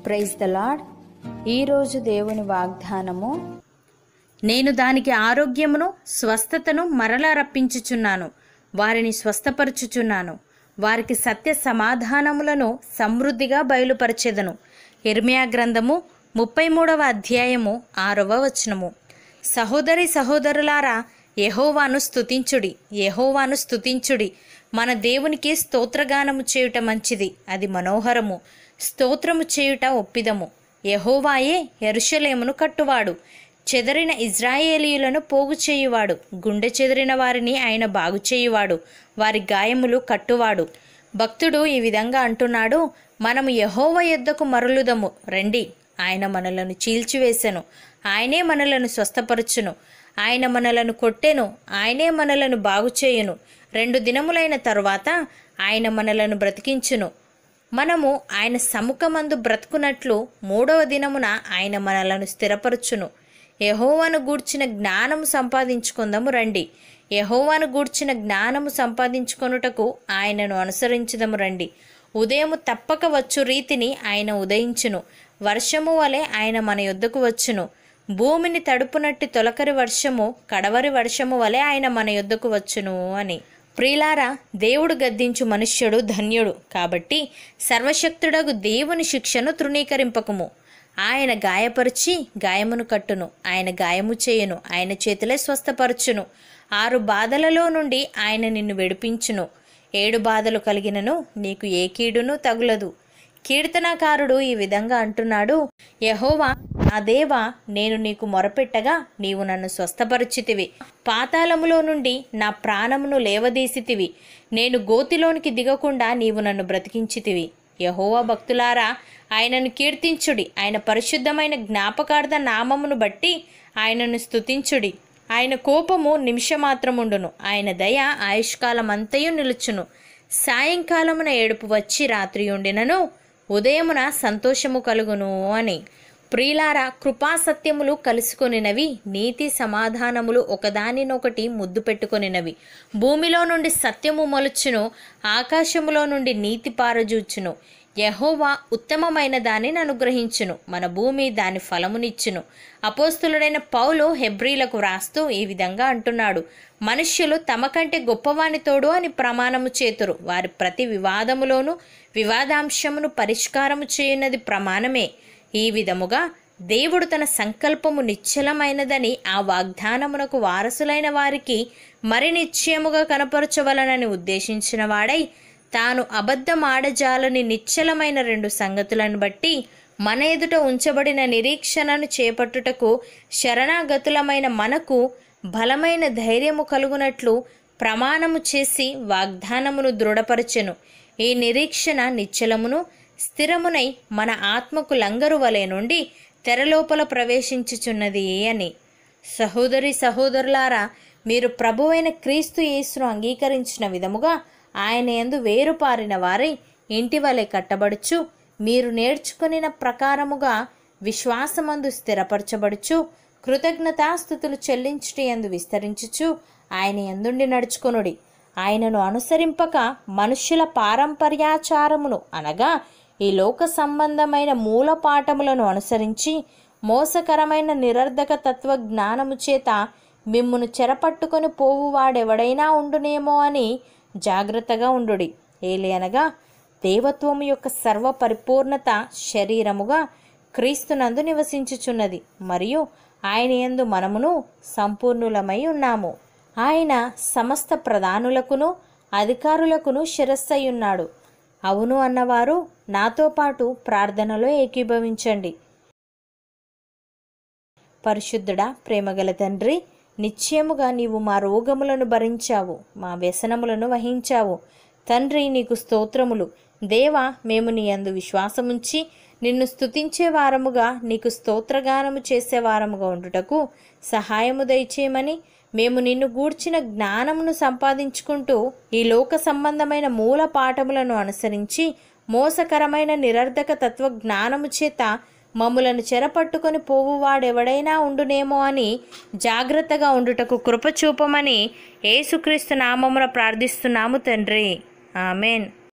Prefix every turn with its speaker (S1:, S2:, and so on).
S1: praise the lord ఈరోజు దేవుని వాగ్దానము
S2: నేను దానికి ఆరోగ్యమును స్వస్థతను మరలా రప్పించుచున్నాను వారిని స్వస్థపరచుచున్నాను వారికి సత్య సమాధానములను సమృద్ధిగా బయలుపరచెదను ఇర్మియా గ్రంథము ముప్పై మూడవ అధ్యాయము ఆరవ వచనము సహోదరి సహోదరులారా యెహోవాను స్తుతించుడి యెహోవాను స్తుతించుడి మన దేవునికి స్తోత్రగానము చేయుట మంచిది అది మనోహరము స్తోత్రము చేయుట ఒప్పిదము యెహోవాయే ఎరుషలేమును కట్టువాడు చెదరిన ఇజ్రాయేలీయులను పోగు చేయువాడు గుండె చెదిరిన వారిని ఆయన బాగు చేయువాడు వారి గాయములు కట్టువాడు భక్తుడు ఈ విధంగా అంటున్నాడు మనము యహోవ యొద్దకు మరలుదము రండి ఆయన మనలను చీల్చివేసెను ఆయనే మనలను స్వస్థపరచును ఆయన మనలను కొట్టెను ఆయనే మనలను బాగు చేయును రెండు దినములైన తరువాత ఆయన మనలను బ్రతికించును మనము ఆయన సముఖమందు బ్రతుకున్నట్లు మూడవ దినమున ఆయన మనలను స్థిరపరచును యహోవాను గూర్చిన జ్ఞానము సంపాదించుకుందాము రండి యహోవాను గూర్చిన జ్ఞానము సంపాదించుకొనుటకు ఆయనను అనుసరించుదము రండి ఉదయము తప్పక వచ్చు రీతిని ఆయన ఉదయించును వర్షము వలె ఆయన మన యొద్దకు వచ్చును భూమిని తడుపునట్టి తొలకరి వర్షము కడవరి వర్షము వలె ఆయన మన యొద్దకు వచ్చును అని ప్రియులారా దేవుడు గద్దించు మనుష్యుడు ధన్యుడు కాబట్టి సర్వశక్తుడగు దేవుని శిక్షను తృణీకరింపకము ఆయన గాయపరిచి గాయమును కట్టును ఆయన గాయము చేయును ఆయన చేతులే స్వస్థపరచును ఆరు బాధలలో నుండి ఆయన నిన్ను విడిపించును ఏడు బాధలు కలిగినను నీకు ఏ కీడును తగులదు కీర్తనాకారుడు ఈ విధంగా అంటున్నాడు యహోవా నా దేవా నేను నీకు మొరపెట్టగా నీవు నన్ను స్వస్థపరిచితివి పాతాళములో నుండి నా ప్రాణమును లేవదీసితివి నేను గోతిలోనికి దిగకుండా నీవు నన్ను బ్రతికించితివి యహోవా భక్తులారా ఆయనను కీర్తించుడి ఆయన పరిశుద్ధమైన జ్ఞాపకార్థ నామమును బట్టి ఆయనను స్తుతించుడి ఆయన కోపము నిమిషమాత్రముండును ఆయన దయ ఆయుష్కాలమంతయు నిలుచును సాయంకాలమున ఏడుపు వచ్చి రాత్రి ఉండినను ఉదయమున సంతోషము కలుగును అని ప్రియులారా కృపాసత్యములు కలుసుకొనినవి నీతి సమాధానములు ఒకదానినొకటి ముద్దు పెట్టుకొనినవి భూమిలో నుండి సత్యము మొలుచును ఆకాశములో నుండి నీతి పారజూచును యహోవా ఉత్తమమైన దానిని అనుగ్రహించును మన భూమి దాని ఫలమునిచ్చును అపోస్తులుడైన పౌలు హెబ్రీలకు వ్రాస్తూ ఈ విధంగా అంటున్నాడు మనుష్యులు తమ కంటే గొప్పవాని తోడు అని ప్రమాణము చేతురు వారి ప్రతి వివాదములోనూ వివాదాంశమును పరిష్కారము చేయున్నది ప్రమాణమే ఈ విధముగా దేవుడు తన సంకల్పము నిశ్చలమైనదని ఆ వాగ్దానమునకు వారసులైన వారికి మరి నిశ్చయముగా కనపరచవలనని ఉద్దేశించిన వాడై తాను అబద్ధమాడజాలని నిశ్చలమైన రెండు సంగతులను బట్టి మన ఎదుట ఉంచబడిన నిరీక్షణను చేపట్టుటకు శరణాగతులమైన మనకు బలమైన ధైర్యము కలుగునట్లు ప్రమాణము చేసి వాగ్దానమును దృఢపరచెను ఈ నిరీక్షణ నిశ్చలమును స్థిరమునై మన ఆత్మకు లంగరు వలె నుండి తెరలోపల ప్రవేశించుచున్నది అని సహోదరి సహోదరులారా మీరు ప్రభువైన క్రీస్తు యేసును అంగీకరించిన విధముగా ఆయన యందు వేరుపారిన వారై ఇంటి వలె కట్టబడుచు మీరు నేర్చుకొనిన ప్రకారముగా విశ్వాసమందు స్థిరపరచబడుచు కృతజ్ఞతాస్థుతులు చెల్లించుట యందు విస్తరించుచు ఆయన ఎందుండి నడుచుకొనుడి ఆయనను అనుసరింపక మనుష్యుల పారంపర్యాచారమును అనగా ఈ లోక సంబంధమైన మూల పాఠములను అనుసరించి మోసకరమైన నిరర్ధక తత్వ జ్ఞానము చేత మిమ్మును చెరపట్టుకొని పోవువాడెవడైనా ఉండునేమో అని జాగ్రత్తగా ఉండుడి ఏలియనగా దేవత్వము యొక్క సర్వ పరిపూర్ణత శరీరముగా క్రీస్తునందు నివసించుచున్నది మరియు ఆయన యందు మనమును సంపూర్ణులమై ఉన్నాము ఆయన సమస్త ప్రధానులకును అధికారులకును శిరస్సై ఉన్నాడు అవును అన్నవారు నాతో పాటు ప్రార్థనలో ఏకీభవించండి పరిశుద్ధుడా ప్రేమగల తండ్రి నిశ్చయముగా నీవు మా రోగములను భరించావు మా వ్యసనములను వహించావు తండ్రి నీకు స్తోత్రములు దేవా మేము నీ అందు విశ్వాసముంచి నిన్ను స్తుతించే వారముగా నీకు స్తోత్రగానము చేసే వారముగా ఉండుటకు సహాయము దయచేయమని మేము నిన్ను గూర్చిన జ్ఞానమును సంపాదించుకుంటూ ఈ లోక సంబంధమైన మూల పాఠములను అనుసరించి మోసకరమైన నిరర్ధక తత్వ జ్ఞానము చేత మమ్ములను చెరపట్టుకొని పోవువాడెవడైనా ఉండునేమో అని జాగ్రత్తగా ఉండుటకు కృప చూపమని యేసుక్రీస్తు నామమున ప్రార్థిస్తున్నాము తండ్రి ఆమెన్